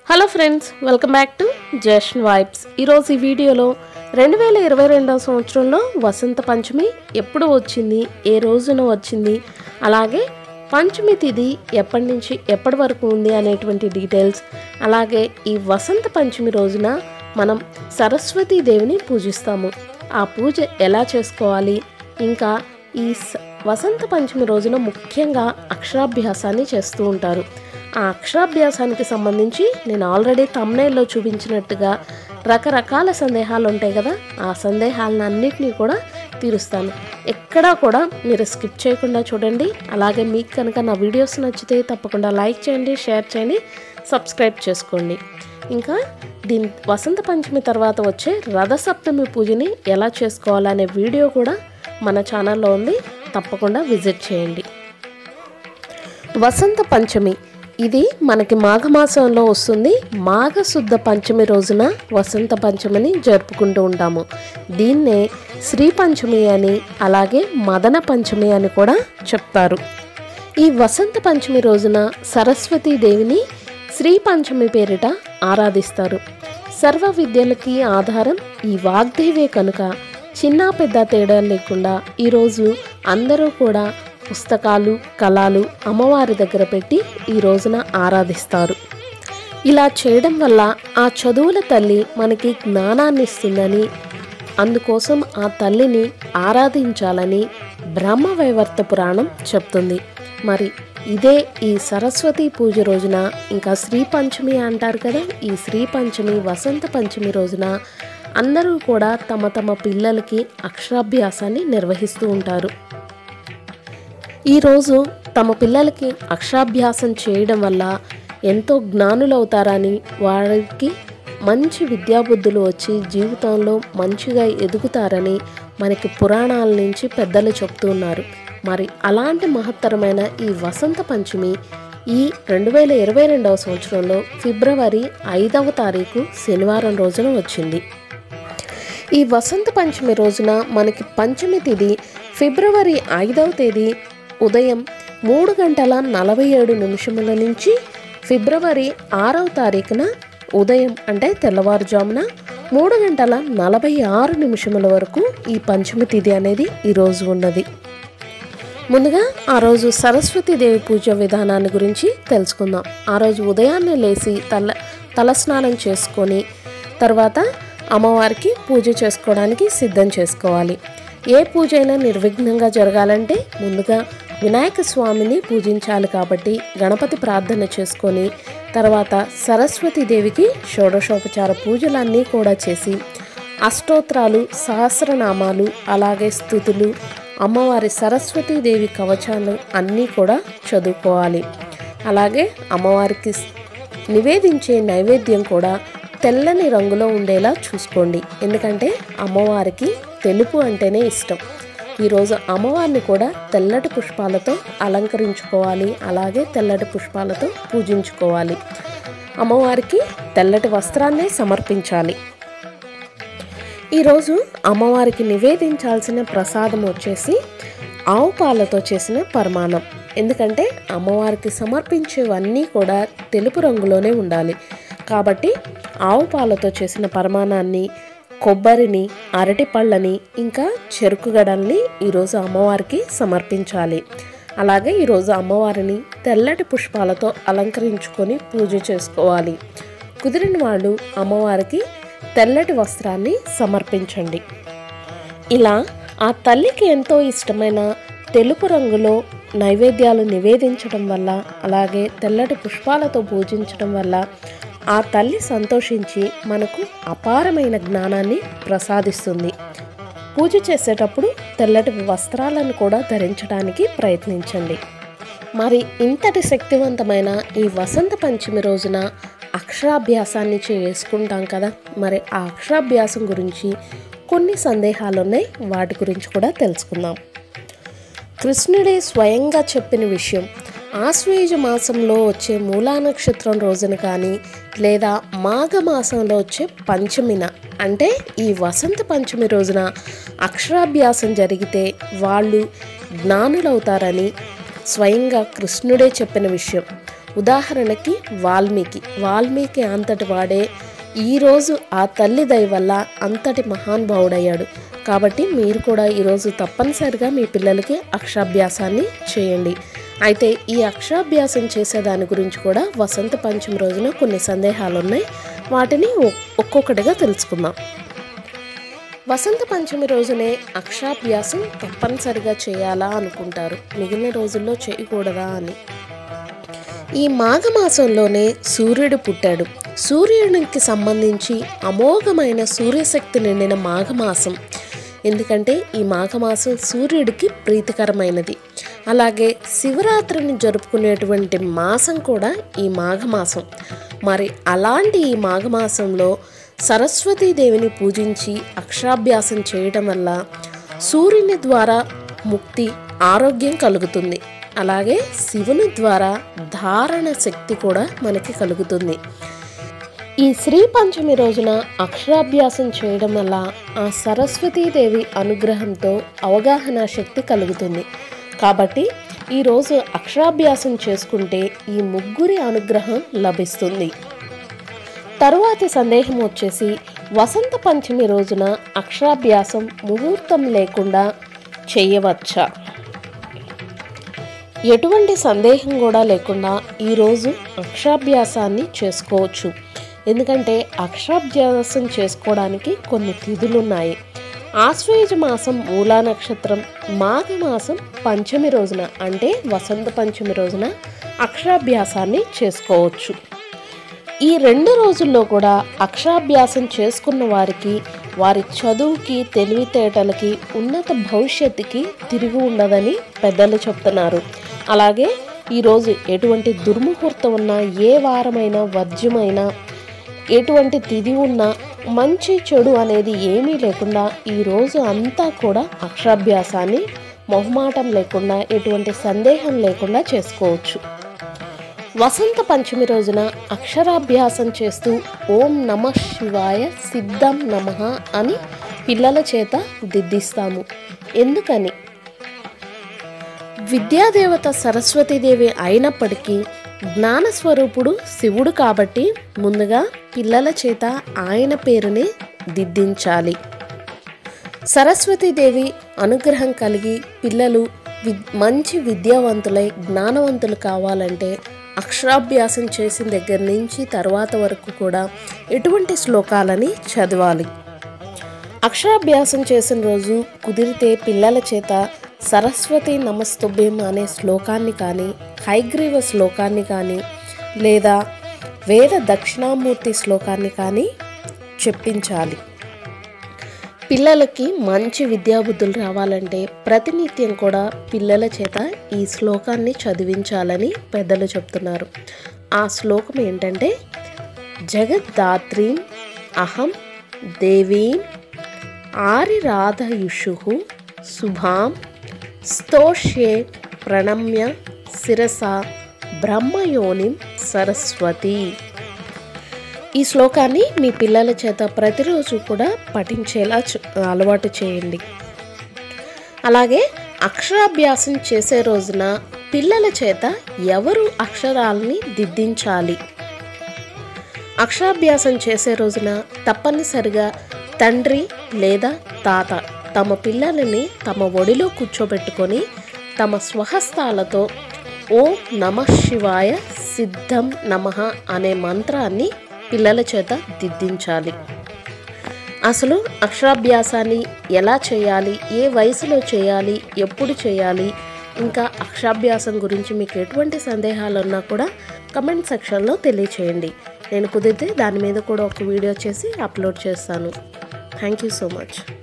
hello friends welcome back to just vibes ఈరోజు ఈ వీడియోలో రెండు వేల ఇరవై రెండవ సంవత్సరంలో వసంత పంచమి ఎప్పుడు వచ్చింది ఏ రోజున వచ్చింది అలాగే పంచమి తిథి ఎప్పటి నుంచి ఎప్పటి వరకు ఉంది అనేటువంటి డీటెయిల్స్ అలాగే ఈ వసంత పంచమి రోజున మనం సరస్వతీ దేవిని పూజిస్తాము ఆ పూజ ఎలా చేసుకోవాలి ఇంకా ఈ స- వసంత పంచమి రోజున ముఖ్యంగా అక్షరాభ్యాసాన్ని చేస్తూ ఉంటారు ఆ అక్షరాభ్యాసానికి సంబంధించి నేను ఆల్రెడీ తమ్నైల్లో చూపించినట్టుగా రకరకాల సందేహాలు ఉంటాయి కదా ఆ సందేహాలను అన్నిటినీ కూడా తీరుస్తాను ఎక్కడా కూడా మీరు స్కిప్ చేయకుండా చూడండి అలాగే మీకు కనుక నా వీడియోస్ నచ్చితే తప్పకుండా లైక్ చేయండి షేర్ చేయండి సబ్స్క్రైబ్ చేసుకోండి ఇంకా దీని వసంత పంచమి తర్వాత వచ్చే రథసప్తమి పూజని ఎలా చేసుకోవాలనే వీడియో కూడా మన ఛానల్లో ఉంది తప్పకుండా విజిట్ చేయండి వసంత పంచమి ఇది మనకి మాఘమాసంలో వస్తుంది మాఘశుద్ధ పంచమి రోజున వసంత పంచమిని జరుపుకుంటూ ఉంటాము దీన్నే శ్రీ పంచమి అని అలాగే మదన పంచమి అని కూడా చెప్తారు ఈ వసంత పంచమి రోజున సరస్వతీ దేవిని శ్రీ పంచమి పేరిట ఆరాధిస్తారు సర్వ విద్యలకి ఆధారం ఈ వాగ్దేవే కనుక చిన్న పెద్ద తేడా లేకుండా ఈరోజు అందరూ కూడా పుస్తకాలు కళాలు అమ్మవారి దగ్గర పెట్టి ఈ రోజున ఆరాధిస్తారు ఇలా చేయడం వల్ల ఆ చదువుల తల్లి మనకి జ్ఞానాన్ని ఇస్తుందని అందుకోసం ఆ తల్లిని ఆరాధించాలని బ్రహ్మవైవర్త పురాణం చెప్తుంది మరి ఇదే ఈ సరస్వతి పూజ రోజున ఇంకా శ్రీ పంచమి అంటారు కదా ఈ శ్రీ పంచమి వసంత పంచమి రోజున అందరూ కూడా తమ తమ పిల్లలకి అక్షరాభ్యాసాన్ని నిర్వహిస్తూ ఉంటారు ఈరోజు తమ పిల్లలకి అక్షరాభ్యాసం చేయడం వల్ల ఎంతో జ్ఞానులవుతారని వారికి మంచి విద్యాబుద్ధులు వచ్చి జీవితంలో మంచిగా ఎదుగుతారని మనకి పురాణాల నుంచి పెద్దలు చెప్తున్నారు మరి అలాంటి మహత్తరమైన ఈ వసంత పంచమి ఈ రెండు వేల ఇరవై రెండవ సంవత్సరంలో ఫిబ్రవరి ఐదవ తారీఖు శనివారం రోజున వచ్చింది ఈ వసంత పంచమి రోజున మనకి పంచమి తిథి ఫిబ్రవరి ఐదవ తేదీ ఉదయం మూడు గంటల నలభై ఏడు నిమిషముల నుంచి ఫిబ్రవరి ఆరవ తారీఖున ఉదయం అంటే తెల్లవారుజామున మూడు గంటల నలభై ఆరు నిమిషముల వరకు ఈ పంచమి తిథి అనేది ఈరోజు ఉన్నది ముందుగా ఆ రోజు సరస్వతీదేవి పూజ విధానాన్ని గురించి తెలుసుకుందాం ఆ రోజు ఉదయాన్నే లేచి తల తలస్నానం చేసుకొని తర్వాత అమ్మవారికి పూజ చేసుకోవడానికి సిద్ధం చేసుకోవాలి ఏ పూజ అయినా నిర్విఘ్నంగా జరగాలంటే ముందుగా వినాయక స్వామిని పూజించాలి కాబట్టి గణపతి ప్రార్థన చేసుకొని తర్వాత సరస్వతీదేవికి షోడశోపచార పూజలన్నీ కూడా చేసి అష్టోత్రాలు సహస్రనామాలు అలాగే స్థుతులు అమ్మవారి సరస్వతీదేవి కవచాలు అన్నీ కూడా చదువుకోవాలి అలాగే అమ్మవారికి స్- నివేదించే నైవేద్యం కూడా తెల్లని రంగులో ఉండేలా చూసుకోండి ఎందుకంటే అమ్మవారికి తెలుపు అంటేనే ఇష్టం ఈరోజు అమ్మవారిని కూడా తెల్లటి పుష్పాలతో అలంకరించుకోవాలి అలాగే తెల్లటి పుష్పాలతో పూజించుకోవాలి అమ్మవారికి తెల్లటి వస్త్రాన్నే సమర్పించాలి ఈరోజు అమ్మవారికి నివేదించాల్సిన ప్రసాదం వచ్చేసి ఆవు పాలతో చేసిన పరమాణం ఎందుకంటే అమ్మవారికి సమర్పించేవన్నీ కూడా తెలుపు రంగులోనే ఉండాలి కాబట్టి ఆవు పాలతో చేసిన పరమాణాన్ని కొబ్బరిని అరటి పళ్ళని ఇంకా చెరుకు గడల్ని ఈరోజు అమ్మవారికి సమర్పించాలి అలాగే ఈరోజు అమ్మవారిని తెల్లటి పుష్పాలతో అలంకరించుకొని పూజ చేసుకోవాలి కుదిరిన వాళ్ళు అమ్మవారికి తెల్లటి వస్త్రాన్ని సమర్పించండి ఇలా ఆ తల్లికి ఎంతో ఇష్టమైన తెలుపు రంగులో నైవేద్యాలు నివేదించడం వల్ల అలాగే తెల్లటి పుష్పాలతో పూజించడం వల్ల ఆ తల్లి సంతోషించి మనకు అపారమైన జ్ఞానాన్ని ప్రసాదిస్తుంది పూజ చేసేటప్పుడు తెల్లటి వస్త్రాలను కూడా ధరించడానికి ప్రయత్నించండి మరి ఇంతటి శక్తివంతమైన ఈ వసంత పంచమి రోజున అక్షరాభ్యాసాన్ని చేసుకుంటాం కదా మరి ఆ అక్షరాభ్యాసం గురించి కొన్ని సందేహాలు ఉన్నాయి వాటి గురించి కూడా తెలుసుకుందాం కృష్ణుడే స్వయంగా చెప్పిన విషయం ఆశ్వేజ మాసంలో వచ్చే మూలా నక్షత్రం రోజున కానీ లేదా మాఘ మాసంలో వచ్చే పంచమిన అంటే ఈ వసంత పంచమి రోజున అక్షరాభ్యాసం జరిగితే వాళ్ళు జ్ఞానులవుతారని స్వయంగా కృష్ణుడే చెప్పిన విషయం ఉదాహరణకి వాల్మీకి వాల్మీకి అంతటి వాడే ఈరోజు ఆ తల్లి దయ వల్ల అంతటి మహానుభావుడయ్యాడు కాబట్టి మీరు కూడా ఈరోజు తప్పనిసరిగా మీ పిల్లలకి అక్షరాభ్యాసాన్ని చేయండి అయితే ఈ అక్షరాభ్యాసం చేసే దాని గురించి కూడా వసంత పంచమి రోజున కొన్ని సందేహాలు ఉన్నాయి వాటిని ఒ- ఒక్కొక్కటిగా తెలుసుకుందాం వసంత పంచమి రోజునే అక్షరాభ్యాసం తప్పనిసరిగా చేయాలా అనుకుంటారు మిగిలిన రోజుల్లో చేయకూడదా అని ఈ మాఘమాసంలోనే సూర్యుడు పుట్టాడు సూర్యునికి సంబంధించి అమోఘమైన సూర్యశక్తి నిండిన మాఘమాసం ఎందుకంటే ఈ మాఘమాసం సూర్యుడికి ప్రీతికరమైనది అలాగే శివరాత్రిని జరుపుకునేటువంటి మాసం కూడా ఈ మాఘమాసం మరి అలాంటి ఈ మాఘమాసంలో సరస్వతీదేవిని పూజించి అక్షరాభ్యాసం చేయడం వల్ల సూర్యుని ద్వారా ముక్తి ఆరోగ్యం కలుగుతుంది అలాగే శివుని ద్వారా ధారణ శక్తి కూడా మనకి కలుగుతుంది ఈ శ్రీ పంచమి రోజున అక్షరాభ్యాసం చేయడం వల్ల ఆ సరస్వతీదేవి అనుగ్రహంతో అవగాహన శక్తి కలుగుతుంది కాబట్టి ఈరోజు అక్షరాభ్యాసం చేసుకుంటే ఈ ముగ్గురి అనుగ్రహం లభిస్తుంది తరువాతి సందేహం వచ్చేసి వసంత పంచమి రోజున అక్షరాభ్యాసం ముహూర్తం లేకుండా చేయవచ్చా ఎటువంటి సందేహం కూడా లేకుండా ఈరోజు అక్షరాభ్యాసాన్ని చేసుకోవచ్చు ఎందుకంటే అక్షరాభ్యాసం చేసుకోవడానికి కొన్ని తిథులు ఉన్నాయి ఆశ్వయుజ మాసం మూలా నక్షత్రం మాఘ మాసం పంచమి రోజున అంటే వసంత పంచమి రోజున అక్షరాభ్యాసాన్ని చేసుకోవచ్చు ఈ రెండు రోజుల్లో కూడా అక్షరాభ్యాసం చేసుకున్న వారికి వారి చదువుకి తెలివితేటలకి ఉన్నత భవిష్యత్తుకి తిరిగి ఉండదని పెద్దలు చెప్తున్నారు అలాగే ఈరోజు ఎటువంటి దుర్ముహూర్తం ఉన్నా ఏ వారమైనా వర్జ్యమైనా ఎటువంటి తిథి ఉన్నా మంచి చెడు అనేది ఏమీ లేకుండా ఈ రోజు అంతా కూడా అక్షరాభ్యాసాన్ని మొహమాటం లేకుండా ఎటువంటి సందేహం లేకుండా చేసుకోవచ్చు వసంత పంచమి రోజున అక్షరాభ్యాసం చేస్తూ ఓం నమ శివాయ సిద్ధం నమ అని పిల్లల చేత దిద్దిస్తాము ఎందుకని విద్యాదేవత సరస్వతీదేవి అయినప్పటికీ జ్ఞానస్వరూపుడు శివుడు కాబట్టి ముందుగా పిల్లల చేత ఆయన పేరునే దిద్దించాలి సరస్వతీదేవి అనుగ్రహం కలిగి పిల్లలు వి- మంచి విద్యావంతులై జ్ఞానవంతులు కావాలంటే అక్షరాభ్యాసం చేసిన దగ్గర నుంచి తర్వాత వరకు కూడా ఎటువంటి శ్లోకాలని చదవాలి అక్షరాభ్యాసం చేసిన రోజు కుదిరితే పిల్లల చేత సరస్వతి నమస్తుభ్యం అనే శ్లోకాన్ని కానీ హైగ్రీవ శ్లోకాన్ని కానీ లేదా వేద దక్షిణామూర్తి శ్లోకాన్ని కానీ చెప్పించాలి పిల్లలకి మంచి విద్యాబుద్ధులు రావాలంటే ప్రతినిత్యం కూడా పిల్లల చేత ఈ శ్లోకాన్ని చదివించాలని పెద్దలు చెప్తున్నారు ఆ శ్లోకం ఏంటంటే జగద్ధాత్రీం అహం దేవీం ఆరిరాధయుషు శుభాం స్తోష్యే ప్రణమ్య శిరస బ్రహ్మయోనిం సరస్వతి ఈ శ్లోకాన్ని మీ పిల్లల చేత ప్రతిరోజు కూడా పఠించేలా చ- అలవాటు చేయండి అలాగే అక్షరాభ్యాసం చేసే రోజున పిల్లల చేత ఎవరు అక్షరాలని దిద్దించాలి అక్షరాభ్యాసం చేసే రోజున తప్పనిసరిగా తండ్రి లేదా తాత తమ పిల్లలని తమ ఒడిలో కూర్చోబెట్టుకొని తమ స్వహస్తాలతో ఓం నమ శివాయ సిద్ధం నమ అనే మంత్రాన్ని పిల్లల చేత దిద్దించాలి అసలు అక్షరాభ్యాసాన్ని ఎలా చేయాలి ఏ వయసులో చేయాలి ఎప్పుడు చేయాలి ఇంకా అక్షరాభ్యాసం గురించి మీకు ఎటువంటి సందేహాలు ఉన్నా కూడా కమెంట్ సెక్షన్లో తెలియచేయండి నేను కుదిరితే దాని మీద కూడా ఒక వీడియో చేసి అప్లోడ్ చేస్తాను థ్యాంక్ యూ సో మచ్